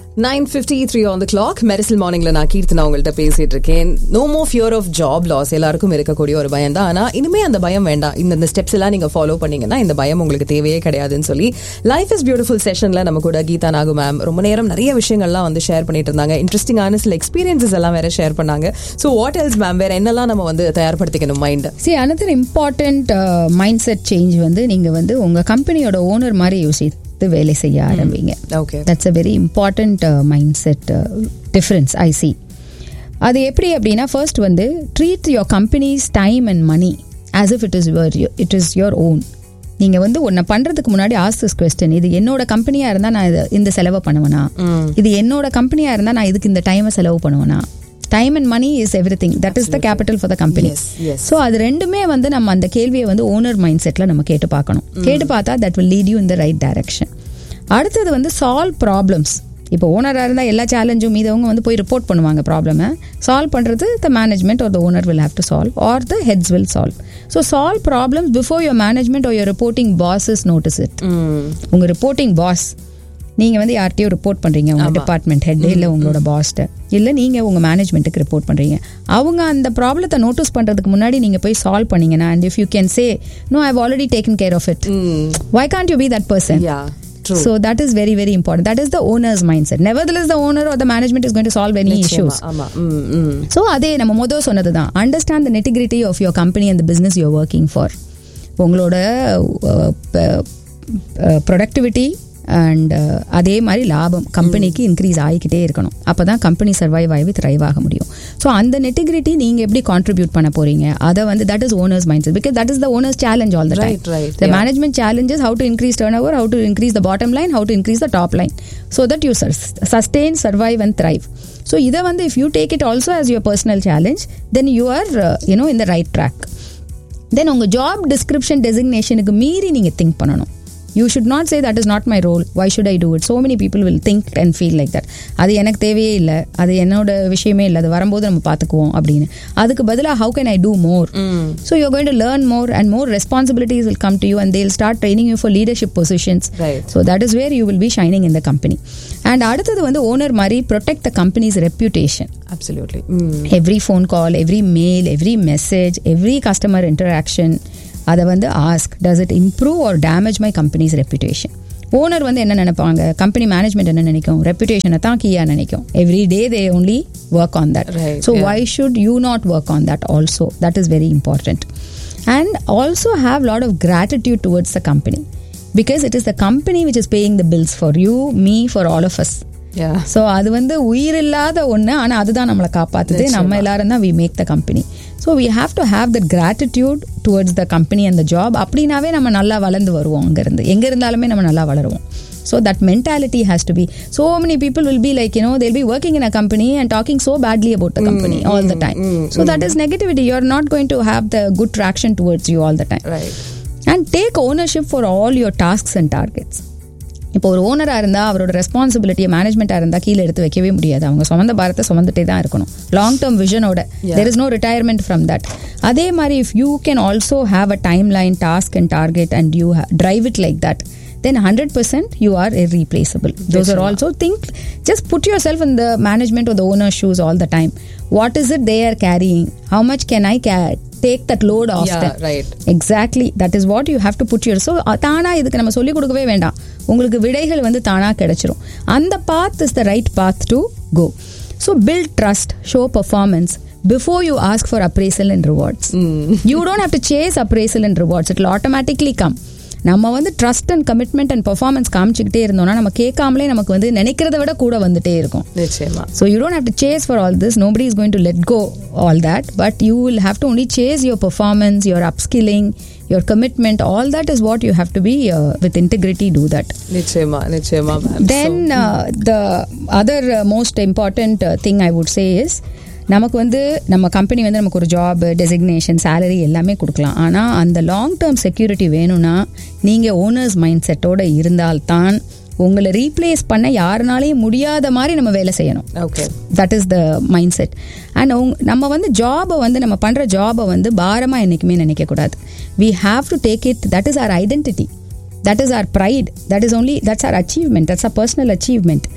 Nine fifty three on the clock Mersal மார்னிங்ல நான் கீர்த்தனா உங்கள்கிட்ட பேசிட்டு இருக்கேன் நோ மோ ஃபியர் ஆஃப் ஜாப் லாஸ் எல்லாருக்கும் இருக்கக்கூடிய ஒரு பயம் தான் ஆனா இனிமே அந்த பயம் வேண்டாம் இந்த இந்த ஸ்டெப்ஸ் எல்லாம் நீங்க ஃபாலோ பண்ணீங்கன்னா இந்த பயம் உங்களுக்கு தேவையே கிடையாதுன்னு சொல்லி லைஃப் இஸ் பியூட்டிஃபுல் செஷன்ல நம்ம கூட கீதா நாகு மேம் ரொம்ப நேரம் நிறைய விஷயங்கள்லாம் வந்து ஷேர் பண்ணிட்டு இருந்தாங்க இன்ட்ரெஸ்டிங்கான சில எக்ஸ்பீரியன்சஸ் எல்லாம் வேற ஷேர் பண்ணாங்க ஸோ வாட் எல்ஸ் மேம் வேற என்னெல்லாம் நம்ம வந்து தயார்படுத்திக்கணும் mind see another important uh, mindset change வந்து நீங்க வந்து உங்க கம்பெனியோட ஓனர் மாதிரி யோசித்து வேலை செய்ய ஆரம்பிங்க okay that's a very important mindset difference I see அது எப்படி அப்படின்னா ஃபர்ஸ்ட் வந்து treat your company's time and money as if it is your it is your own நீங்கள் வந்து ஒன்றை பண்ணுறதுக்கு முன்னாடி ஆஸ் திஸ் கொஸ்டின் இது என்னோட கம்பெனியாக இருந்தால் நான் இது இந்த செலவை பண்ணுவேனா இது என்னோட கம்பெனியாக இருந்தால் நான் இதுக்கு இந்த டைமை செலவு பண்ணுவேனா time and money is everything that is the capital for the company Yes, yes. So அது ரெண்டுமே வந்து நம்ம அந்த கேள்வியை வந்து ஓனர் மைண்ட் செட்டில் நம்ம கேட்டு பார்க்கணும் கேட்டு பார்த்தா that will lead you in the right direction அடுத்தது வந்து சால்வ் ப்ராப்ளம்ஸ் இப்போ ஓனராக இருந்தால் எல்லா சேலஞ்சும் மீதவங்க வந்து போய் ரிப்போர்ட் பண்ணுவாங்க ப்ராப்ளமை சால்வ் பண்ணுறது the management or the owner will have to solve or the heads will solve so solve problems before your management or your reporting bosses notice it உங்கள் ரிப்போர்ட்டிங் பாஸ் நீங்கள் வந்து யார்கிட்டயோ ரிப்போர்ட் பண்ணுறீங்க உங்கள் department head இல்லை உங்களோட பாஸ்ட்டை இல்லை நீங்கள் உங்கள் மேனேஜ்மெண்ட்டுக்கு ரிப்போர்ட் பண்ணுறீங்க அவங்க அந்த ப்ராப்ளத்தை நோட்டீஸ் பண்ணுறதுக்கு முன்னாடி நீங்கள் போய் சால்வ் பண்ணீங்கன்னா and if you can say no I've already taken care of it why can't you be that person yeah true So that is very, very important. That is the owner's mindset. Nevertheless, the owner or the management is going to solve any issues. ஆமா ம் ம் so அதே நம்ம முதல் சொன்னது தான் understand the nitty-gritty of your company and business you're working for உங்களோட productivity and அதே மாதிரி லாபம் கம்பெனிக்கு இன்க்ரீஸ் ஆகிக்கிட்டே இருக்கணும் அப்போ தான் கம்பெனி சர்வைவ் ஆகி த்ரைவ் ஆக முடியும் ஸோ அந்த நெட்டிகிரிட்டி நீங்கள் எப்படி கான்ட்ரிபியூட் பண்ண போறீங்க அதை வந்து that is owner's mindset because that is the owner's challenge all the time Right, right, the yeah. management challenges how to increase turnover how to increase the bottom line how to increase the top line so that you sus- sustain survive and thrive so இதை வந்து if you take it also as your personal challenge then you are uh, you know in the right track தென் உங்கள் job description டெசிக்னேஷனுக்கு மீறி நீங்கள் think பண்ணணும் you should not say that is not my role why should I do it so many people will think and feel like that அது எனக்கு தேவையே இல்லை அது என்னோட விஷயமே இல்லை அது வரும்போது நம்ம பார்த்துக்குவோம் அப்படின்னு அதுக்கு பதிலாக how can I do more so you going to learn more and more responsibilities will come to you and they'll start training you for leadership positions Right. So that is where you will be shining in the company and அடுத்தது வந்து owner மாதிரி protect the company's reputation absolutely every phone call every mail every message every customer interaction அதை வந்து ask does it improve or damage my company's reputation owner வந்து என்ன நினைப்பாங்க company management என்ன நினைக்கும் ரெப்யூட்டேஷனை தான் கீயா நினைக்கும் every day they only work on that Right, so yeah. why should you not work on that also that is very important and also have lot of gratitude towards the company because it is the company which is paying the bills for you me for all of us yeah so அது வந்து உயிர் இல்லாத ஒன்று ஆனால் அதுதான் நம்மளை காப்பாத்துது நம்ம எல்லாரும் தான் we make the company so we have to have that gratitude towards the company அந்த ஜாப் அப்படின்னாவே நம்ம நல்லா வளர்ந்து வருவோம் அங்கேருந்து எங்கே இருந்தாலுமே நம்ம நல்லா வளருவோம் so that mentality has to be so many people will be like you know they'll be working in a company and talking so badly about the company all the time so that is negativity you're not going to have the good traction towards you all the time right and take ownership for all your tasks and targets இப்போ ஒரு ஓனராக இருந்தால் அவரோட ரெஸ்பான்சிபிலிட்டியை மேனேஜ்மெண்ட்டாக இருந்தால் கீழே எடுத்து வைக்கவே முடியாது அவங்க சுமந்த பாரத்தை சுமந்துட்டே தான் இருக்கணும் லாங் டேர்ம் விஷனோட there is no retirement from that அதே மாதிரி if you can also have a timeline task and target and you drive it like that then 100% you are irreplaceable. Those are also think, just put yourself in the management or the owner's shoes all the time. What is it they are carrying? How much can I ca- take that load off Yeah, them? right. Exactly that is what you have to put your so தானா இதுக்கு நம்ம சொல்லிக் கொடுக்கவே வேண்டாம் உங்களுக்கு விடைகள் வந்து தானா கிடைச்சிரும் அந்த path is the right path to go so build trust show performance before you ask for appraisal and rewards you don't have to chase appraisal and rewards it automatically come நம்ம வந்து trust and commitment and performance காமிச்சிக்கிட்டே இருந்தோம்னா நம்ம கேட்காமலே நமக்கு வந்து நினைக்கிறத விட கூட வந்துட்டே இருக்கும் நிச்சயமா So you don't have to chase for all this. Nobody is going to let go all that, but you will have to only chase your performance, your upskilling, your commitment. All that is what you have to be uh, with integrity. Do that. நிச்சயமா நிச்சயமா ma'am Then uh, the other uh, most important uh, thing I would say is நமக்கு வந்து நம்ம company வந்து நமக்கு ஒரு job designation salary எல்லாமே கொடுக்கலாம் ஆனால் அந்த லாங் டேர்ம் செக்யூரிட்டி வேணும்னா நீங்கள் ஓனர்ஸ் மைண்ட் செட்டோட இருந்தால்தான் உங்களை ரீப்ளேஸ் பண்ண யாருனாலையும் முடியாத மாதிரி நம்ம வேலை செய்யணும் okay that is the mindset and நம்ம வந்து ஜாபை வந்து நம்ம பண்ணுற ஜாபை வந்து பாரமாக என்றைக்குமே நினைக்கக்கூடாது we have to take it that is our identity that is our pride that is only that's our achievement that's our personal achievement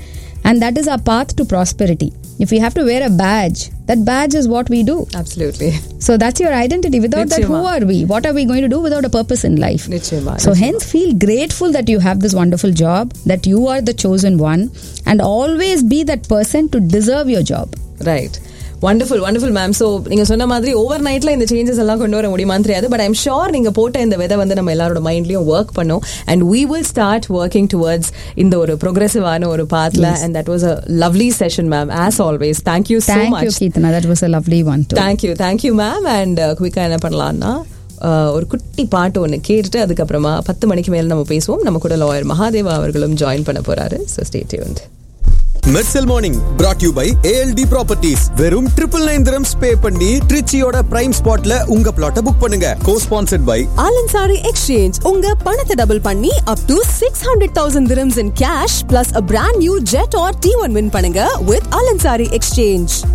and that is our path to prosperity if we have to wear a badge that badge is what we do absolutely so that's your identity without that who நிச்சயமா. are we what are we going to do without a purpose in life நிச்சயமா so hence feel grateful that you have this wonderful job that you are the chosen one and always be that person to deserve your job right wonderful wonderful ma'am so நீங்க சொன்ன மாதிரி over நைட்ல இந்த changes எல்லாம் கொண்டு வர முடியுமான்னு தெரியாது பட் ஐம் ஷோர் நீங்க போட்ட இந்த விதை வந்து நம்ம எல்லாரோட மைண்ட்லயும் ஒர்க் பண்ணும் and we will start working towards இந்த ஒரு ப்ரோக்ரெசிவான ஒரு பாத்ல and that was a lovely session ma'am as always thank you so thank you much keetana that was a lovely one too thank you thank you ma'am and குயிக்காக என்ன பண்ணலாம்னா uh, ஒரு குட்டி பாட்டு ஒன்று கேட்டுட்டு அதுக்கப்புறமா பத்து மணிக்கு மேல நம்ம பேசுவோம் நம்ம கூட லாயர் மகாதேவா அவர்களும் ஜாயின் பண்ண போறாரு so stay tuned Mersal morning brought you by A L T properties வெறும் ட்ரிபிள் நைன் திரம்ஸ் பே பண்ணி ட்ரிச்சியோட பிரைம் ஸ்பாட்ல உங்க பிளாட்டை புக் பண்ணுங்க co-sponsored by Al Ansari exchange உங்க பணத்தை டபுள் பண்ணி up to six hundred thousand dirhams in cash plus a brand new Jetour T one win பண்ணுங்க வித் ஆலன்சாரி எக்ஸ்சேஞ்ச்